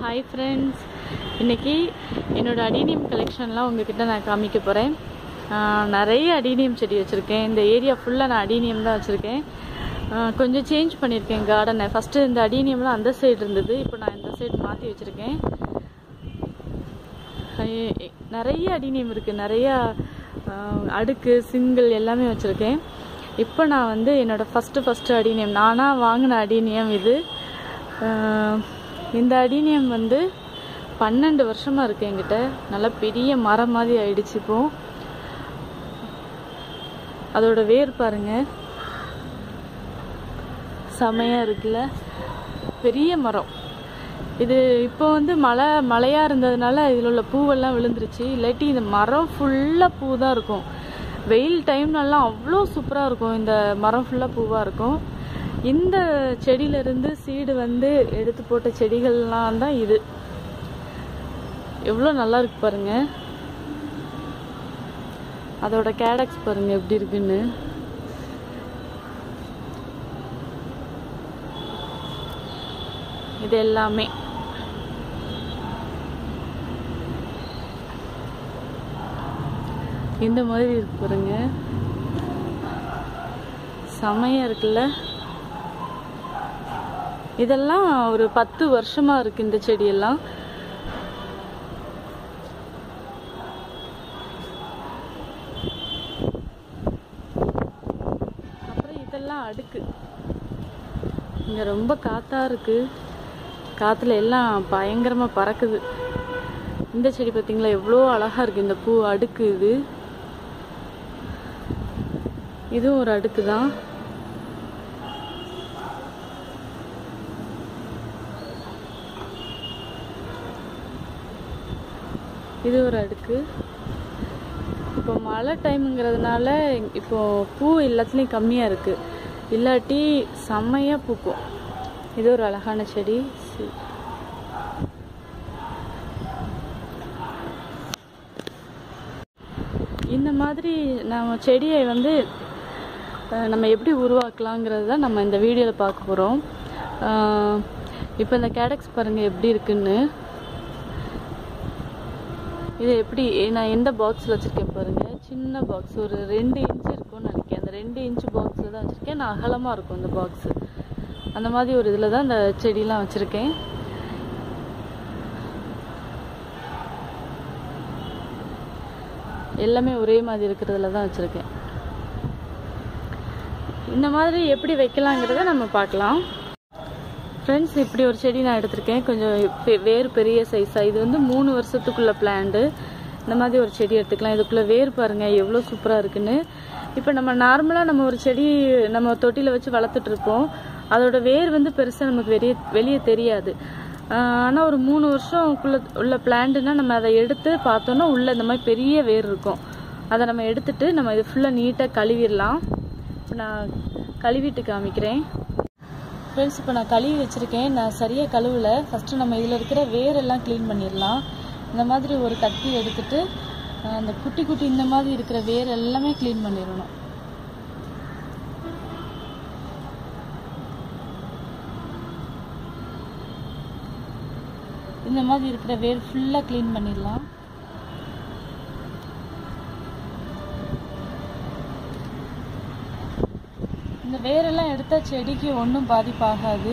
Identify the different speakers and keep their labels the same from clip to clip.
Speaker 1: hi friends இன்னைக்கு என்னோட adenium கலெக்ஷன்லாம் உங்ககிட்ட நான் காமிக்க போகிறேன் நிறைய அடீனியம் செடி வச்சுருக்கேன் இந்த ஏரியா ஃபுல்லாக நான் அடீனியம் தான் வச்சுருக்கேன் கொஞ்சம் சேஞ்ச் பண்ணியிருக்கேன் கார்டனை ஃபஸ்ட்டு இந்த அடீனியம்லாம் அந்த சைடு இருந்தது இப்போ நான் இந்த சைடு மாற்றி வச்சுருக்கேன் ஐ- நிறைய அடீனியம் இருக்குது நிறையா ஆஹ், அடுக்கு சிங்கிள் எல்லாமே வச்சுருக்கேன் இப்போ நான் வந்து என்னோட ஃபஸ்ட்டு ஃபஸ்ட்டு அடீனியம் நானாக வாங்கின அடீனியம் இது ஆஹ், இந்த அடீனியம் வந்து பன்னெண்டு வருஷமாக இருக்கு என்கிட்ட நல்ல பெரிய மரம் மாதிரி ஆயிடுச்சு இப்போ அதோட வேர் பாருங்க செமையாக இருக்குல்ல பெரிய மரம் இது இப்போ வந்து மழை மழையாக இருந்ததுனால இதில் உள்ள பூவெல்லாம் விழுந்துருச்சு இல்லாட்டி இந்த மரம் ஃபுல்லாக பூ தான் இருக்கும் வெயில் டைம்லலாம் அவ்வளோ சூப்பராக இருக்கும் இந்த மரம் ஃபுல்லாக பூவாக இருக்கும் இந்த செடியிலேருந்து சீடு வந்து எடுத்து போட்ட செடிகள்லாம் தான் இது எவ்வளோ நல்லா இருக்கு பாருங்க அதோட கேடக்ஸ் பாருங்க எப்படி இருக்குன்னு இது எல்லாமே இந்த மாதிரி இருக்கு பாருங்க செமையா இருக்குல்ல இதெல்லாம் ஒரு பத்து வருஷமா இருக்கு இந்த செடியெல்லாம் அப்புறம் இதெல்லாம் அடுக்கு இங்க ரொம்ப காத்தா இருக்கு காத்துல எல்லாம் பயங்கரமா பறக்குது இந்த செடி பாத்தீங்களா எவ்வளோ அழகா இருக்கு இந்த பூ அடுக்கு இது இதுவும் ஒரு அடுக்கு தான் இது ஒரு அடுக்கு இப்போ மழை டைமுங்கிறதுனால இப்போ பூ எல்லாத்துலேயும் கம்மியாக இருக்கு இல்லாட்டி செம்மையாக பூக்கும் இது ஒரு அழகான செடி சி- இந்த மாதிரி நம்ம செடியை வந்து அஹ், நம்ம எப்படி உருவாக்கலாங்கிறது தான் நம்ம இந்த வீடியோவில் பார்க்க போகிறோம் இப்போ இந்த கேடக்ஸ் பாருங்கள் எப்படி இருக்குன்னு இது எப்படி நான் எந்த பாக்ஸில் வச்சுருக்கேன் பாருங்கள் சின்ன பாக்ஸ் ஒரு ரெண்டு இன்ச் இருக்கும்னு நினைக்கிறேன் அந்த ரெண்டு இன்ச் பாக்ஸில் தான் வச்சுருக்கேன் நான் அகலமாக இருக்கும் இந்த பாக்ஸு அந்த மாதிரி ஒரு இதில் தான் இந்த செடியெலாம் வச்சுருக்கேன் எல்லாமே ஒரே மாதிரி இருக்கிறதுல தான் வச்சுருக்கேன் இந்த மாதிரி எப்படி வைக்கலாங்கிறத நம்ம பார்க்கலாம் ஃப்ரெண்ட்ஸ் இப்படி ஒரு செடி நான் எடுத்திருக்கேன் கொஞ்சம் பெ- வேர் பெரிய சைஸாக இது வந்து மூணு வருஷத்துக்குள்ள பிளான்டு இந்த மாதிரி ஒரு செடி எடுத்துக்கலாம் இதுக்குள்ள வேர் பாருங்க எவ்வளோ சூப்பராக இருக்குன்னு இப்போ நம்ம நார்மலாக நம்ம ஒரு செடி நம்ம தொட்டியில் வச்சு வளர்த்துட்டு இருப்போம் அதோட வேர் வந்து பெருசாக நமக்கு வெளியே வெளியே தெரியாது ஆனால் ஒரு மூணு வருஷம்குள்ள உள்ள பிளான்ட்னா நம்ம அதை எடுத்து பார்த்தோன்னா உள்ள இந்த மாதிரி பெரிய வேர் இருக்கும் அதை நம்ம எடுத்துட்டு நம்ம இது ஃபுல்லாக நீட்டாக கழுவிடலாம் இப்போ நான் கழுவிட்டு காமிக்கிறேன் ஃப்ரெண்ட்ஸ் இப்போ நான் கழுவி வச்சுருக்கேன் நான் சரியாக கழுவல ஃபஸ்ட்டு நம்ம இதில் இருக்கிற வேரெல்லாம் க்ளீன் பண்ணிடலாம் இந்த மாதிரி ஒரு கத்தி எடுத்துட்டு அஹ், அந்த குட்டி குட்டி இந்த மாதிரி இருக்கிற வேர் எல்லாமே க்ளீன் பண்ணிடணும் இந்த மாதிரி இருக்கிற வேர் ஃபுல்லாக க்ளீன் பண்ணிடலாம் இந்த வேரெல்லாம் எடுத்தா செடிக்கு ஒன்றும் பாதிப்பாகாது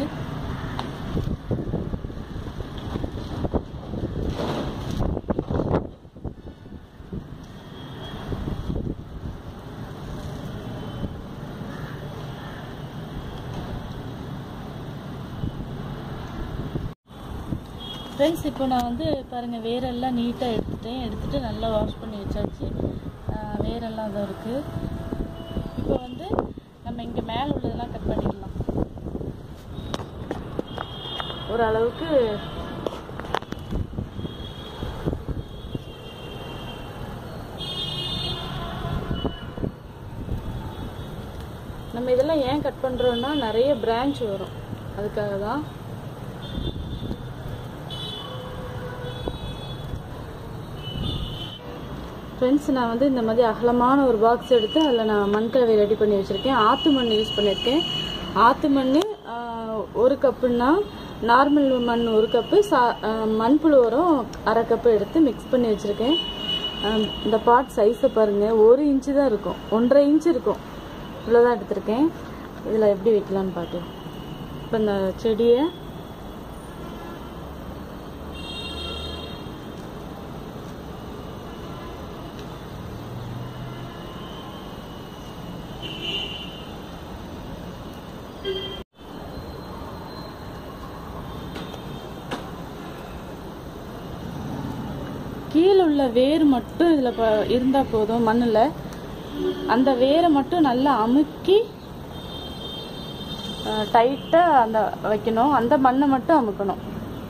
Speaker 1: ஃப்ரெண்ட்ஸ் இப்போ நான் வந்து பாருங்கள் வேரெல்லாம் நீட்டாக எடுத்துட்டேன் எடுத்துட்டு நல்லா வாஷ் பண்ணி வச்சாச்சு ஆஹ் வேரெல்லாம் தான் இருக்குது இப்போ வந்து நம்ம இங்கே மேலே உள்ளதெல்லாம் கட் பண்ணிக்கலாம் ஓரளவுக்கு நம்ம இதெல்லாம் ஏன் கட் பண்ணுறோம்னா நிறைய பிரான்ச் வரும் அதுக்காக தான் ஃப்ரெண்ட்ஸ் நான் வந்து இந்த மாதிரி அகலமான ஒரு பாக்ஸ் எடுத்து அதில் நான் மண் கலவை ரெடி பண்ணி வச்சுருக்கேன் ஆற்று மண் யூஸ் பண்ணியிருக்கேன் ஆற்று மண் ஒரு கப்புன்னா நார்மல் மண் ஒரு கப்பு சா அஹ் மண்புழு உரம் அரை கப்பு எடுத்து மிக்ஸ் பண்ணி வச்சுருக்கேன் அஹ் இந்த பாட் சைஸை பாருங்கள் ஒரு இன்ச்சு தான் இருக்கும் ஒன்றரை இன்ச் இருக்கும் இவ்வளோதான் எடுத்திருக்கேன் இதில் எப்படி வைக்கலான்னு பார்க்கலாம் இப்போ இந்த செடியை கீழே உள்ள வேர் மட்டும் இதில் ப இருந்தால் போதும் மண்ணில் அந்த வேரை மட்டும் நல்லா அமுக்கி டைட்டாக அந்த வைக்கணும் அந்த மண்ணை மட்டும் அமுக்கணும்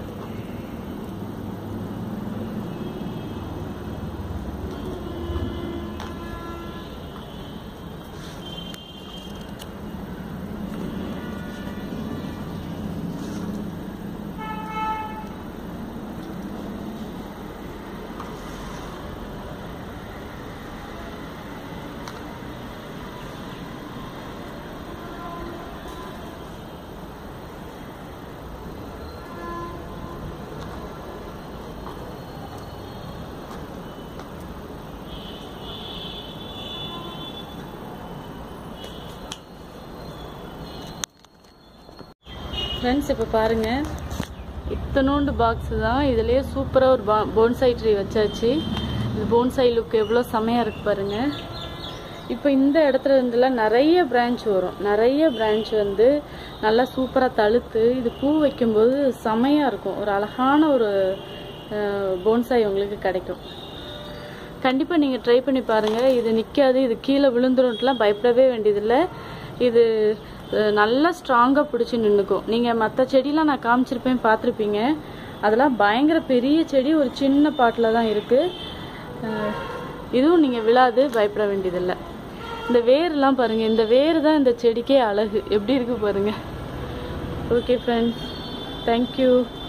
Speaker 1: ஃப்ரெண்ட்ஸ் இப்போ பாருங்க இத்தனோண்டு பாக்ஸ் தான் இதுலயே சூப்பராக ஒரு போன்சை ட்ரீ வச்சாச்சு இந்த போன்சை லுக் எவ்வளோ செமையாக இருக்கு பாருங்க இப்போ இந்த இடத்துல இருந்துலாம் நிறைய பிரான்ச் வரும் நிறைய பிரான்ச் வந்து நல்லா சூப்பராக தழுத்து இது பூ வைக்கும்போது செமையாக இருக்கும் ஒரு அழகான ஒரு போன்சாய் உங்களுக்கு கிடைக்கும் கண்டிப்பாக நீங்கள் ட்ரை பண்ணி பாருங்கள் இது நிற்காது இது கீழே விழுந்துரும்ட்டுலாம் பயப்படவே வேண்டியதில்லை இது அஹ், நல்லா ஸ்ட்ராங்காக பிடிச்சி நின்றுக்கும் நீங்கள் மற்ற செடிலாம் நான் காமிச்சிருப்பேன் பார்த்துருப்பீங்க அதெல்லாம் பயங்கர பெரிய செடி ஒரு சின்ன பாட்டில் தான் இருக்குது இதுவும் நீங்கள் விழாது பயப்பட வேண்டியதில்லை இந்த வேர்லாம் பாருங்கள் இந்த வேர் தான் இந்த செடிக்கே அழகு எப்படி இருக்கு பாருங்கள் ஓகே ஃப்ரெண்ட்ஸ் தேங்க்யூ